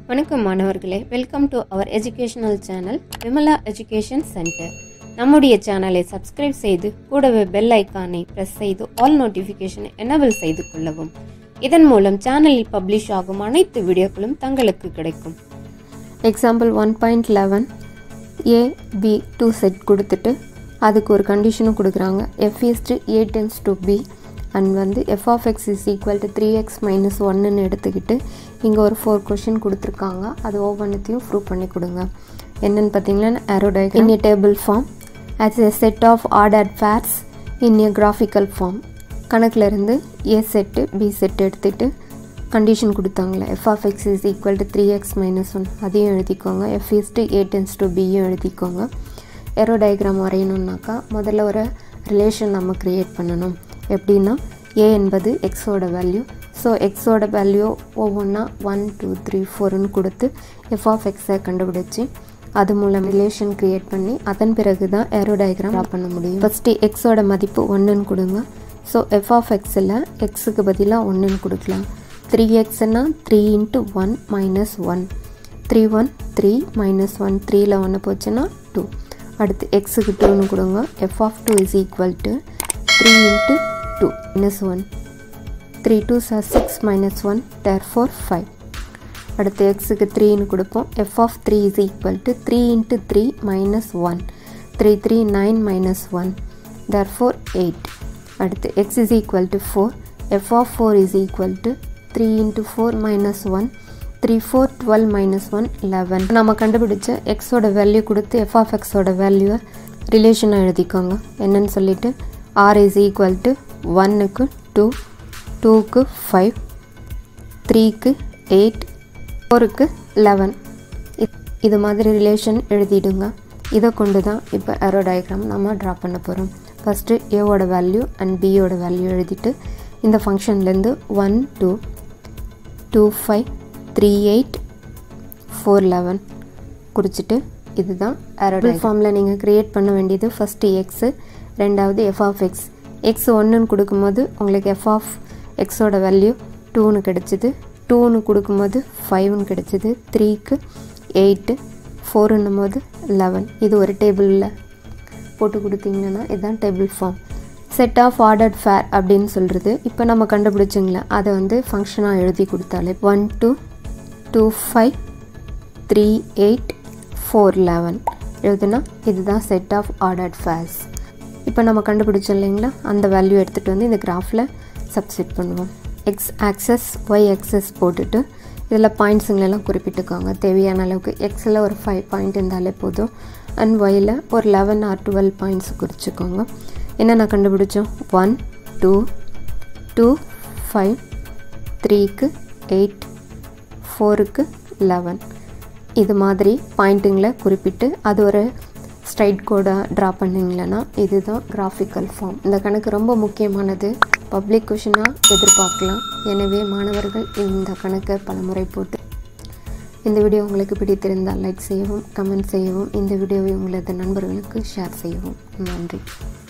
வணக்கம் மாணவர்களே welcome to our educational channel Vimala education centre நம்முடைய சேனலை சப்ஸ்கிரைப் செய்து கூடவே பெல் ஐக்கானை பிரஸ் செய்து ஆல் நோட்டிஃபிகேஷனை எனபிள் செய்து கொள்ளவும் இதன் மூலம் சேனலில் பப்ளிஷ் ஆகும் அனைத்து வீடியோக்களும் தங்களுக்கு கிடைக்கும் example one point eleven A B two set கொடுத்துட்டு அதுக்கு ஒரு கண்டிஷனும் கொடுக்குறாங்க F is to A tends to B and வந்து F of X is equal to three X minus ஒன்னுன்னு எடுத்துக்கிட்டு இங்கே ஒரு ஃபோர் கொஷின் கொடுத்துருக்காங்க அது ஒவ்வொன்றத்தையும் ப்ரூவ் பண்ணி கொடுங்க என்னென்னு பார்த்தீங்கன்னா arrow diagram in a table form as a set of ordered pairs in a graphical form கணக்கில் இருந்து ஏ செட்டு பி செட் எடுத்துகிட்டு கண்டிஷன் கொடுத்தாங்களே F of X is equal to three X minus one அதையும் எழுதிக்கோங்க F is to A tends to பியும் எழுதிக்கோங்க எரோ diagram வரையணுன்னாக்கா முதல்ல ஒரு ரிலேஷன் நம்ம க்ரியேட் பண்ணணும் எப்படின்னா ஏ என்பது எக்ஸோட வேல்யூ ஸோ எக்ஸோட வேல்யூ ஒவ்வொன்றா ஒன் டூ த்ரீ ஃபோர்னு கொடுத்து எஃப் ஆஃப் எக்ஸை கண்டுபிடிச்சி அது மூலம் ரிலேஷன் க்ரியேட் பண்ணி அதன் பிறகு தான் ஏரோ டயக்ராம் ட்ரா பண்ண முடியும் ஃபஸ்ட்டு எக்ஸோட மதிப்பு ஒன்றுன்னு கொடுங்க ஸோ எஃப் ஆஃப் எக்ஸில் எக்ஸுக்கு பதிலாக ஒன்றுன்னு கொடுக்கலாம் த்ரீ எக்ஸ்னா three into one minus one three one three minus one த்ரீயில் ஒன்று போச்சுன்னா டூ அடுத்து எக்ஸுக்கு டூன்னு கொடுங்க F of two is equal to three into two minus one three two சார் six minus one there four five அடுத்து எக்ஸுக்கு த்ரீன்னு கொடுப்போம் F of three is equal to three into three minus one three three nine minus one there four eight அடுத்து X is equal to four F of four is equal to three into four minus one three four twelve minus one eleven நம்ம கண்டுபிடிச்ச எக்ஸோட value கொடுத்து F of எக்ஸோட வேல்யூவை ரிலேஷனாக எழுதிக்கோங்க என்னன்னு சொல்லிட்டு ஆர் இஸ் ஈக்குவல் டு ஒன்னுக்கு டூ டூக்கு ஃபைவ் த்ரீக்கு எயிட் ஃபோருக்கு லெவன் இது மாதிரி ரிலேஷன் எழுதிடுங்க இதை கொண்டு தான் இப்போ ஏரோ டயக்ராம் நம்ம ட்ரா பண்ண போகிறோம் ஃபஸ்ட்டு ஏவோட வேல்யூ அண்ட் பியோட வேல்யூ எழுதிட்டு இந்த ஃபங்க்ஷன்லேருந்து one two two five three eight four eleven குறிச்சிட்டு இதுதான் ஏரோடல் ஃபார்மில் நீங்கள் க்ரியேட் பண்ண வேண்டியது ஃபஸ்ட்டு எக்ஸு ரெண்டாவது எஃப் ஆஃப் எக்ஸ் எக்ஸ் ஒன்றுன்னு கொடுக்கும்போது உங்களுக்கு எஃப் ஆஃப் எக்ஸோட வேல்யூ டூன்னு கிடச்சிது டூன்னு கொடுக்கும்போது ஃபைவ்னு கிடச்சிது த்ரீக்கு எயிட்டு ஃபோருன்னும் போது லெவன் இது ஒரு டேபிளில் போட்டு கொடுத்தீங்கன்னா இதுதான் table form set of ordered pair அப்படின்னு சொல்கிறது இப்போ நம்ம கண்டுபிடிச்சிங்களே அதை வந்து ஃபங்க்ஷனாக எழுதி கொடுத்தாலே one two two five three eight four eleven எழுதுனா இதுதான் செட் ஆஃப் ஆர்டர்ட் ஃபேர்ஸ் இப்போ நம்ம கண்டுபிடிச்சோம் இல்லைங்களா அந்த வேல்யூ எடுத்துகிட்டு வந்து இந்த கிராஃபில் சப்ஸ்டிட் பண்ணுவோம் எக்ஸ் ஆக்சஸ் ஒய் ஆக்சஸ் போட்டுட்டு இதில் பாயிண்ட்ஸுங்களெல்லாம் குறிப்பிட்டுக்கோங்க தேவையான அளவுக்கு எக்ஸில் ஒரு ஃபைவ் பாயிண்ட் இருந்தாலே போதும் அண்ட் ஒயில் ஒரு லெவன் ஆர் டுவெல் பாயிண்ட்ஸ் குறிச்சிக்கோங்க என்னென்ன கண்டுபிடிச்சோம் ஒன் டூ டூ ஃபைவ் த்ரீக்கு எயிட் ஃபோருக்கு லெவன் இது மாதிரி பாயிண்ட்டுங்களை குறிப்பிட்டு அது ஒரு ஸ்ட்ரைட் கோடாக ட்ரா பண்ணிங்களன்னா இதுதான் கிராஃபிக்கல் ஃபார்ம் இந்த கணக்கு ரொம்ப முக்கியமானது பப்ளிக் கொஷினாக எதிர்பார்க்கலாம் எனவே மாணவர்கள் இந்த கணக்கை பலமுறை போட்டு இந்த வீடியோ உங்களுக்கு பிடித்திருந்தால் லைக் செய்யவும் கமெண்ட் செய்யவும் இந்த வீடியோவை உங்களது நண்பர்களுக்கு ஷேர் செய்யவும் நன்றி